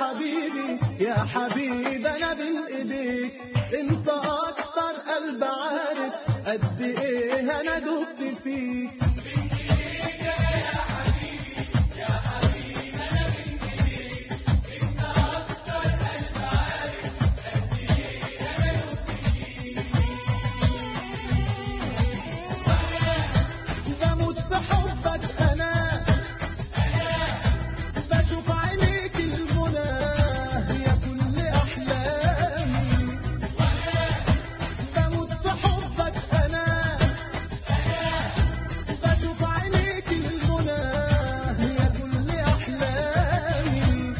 حبيبي يا حبيب انا بين ايديك انت اكتر قلب عارف قد ايه انا دبت فيك بموت في حبك انا بشوف عينيك المنى يا كل احلامي بموت في حبك انا بشوف عينيك المنى يا كل احلامي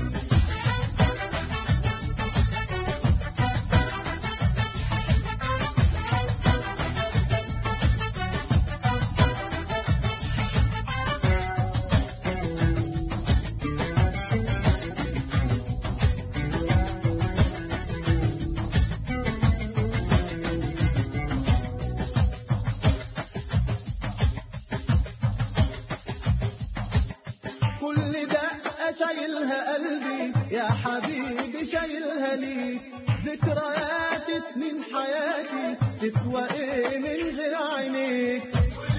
كل دقة شايلها قلبي يا حبيبي شايلها ليك ذكريات سنين حياتي تسوى ايه من غير عينيك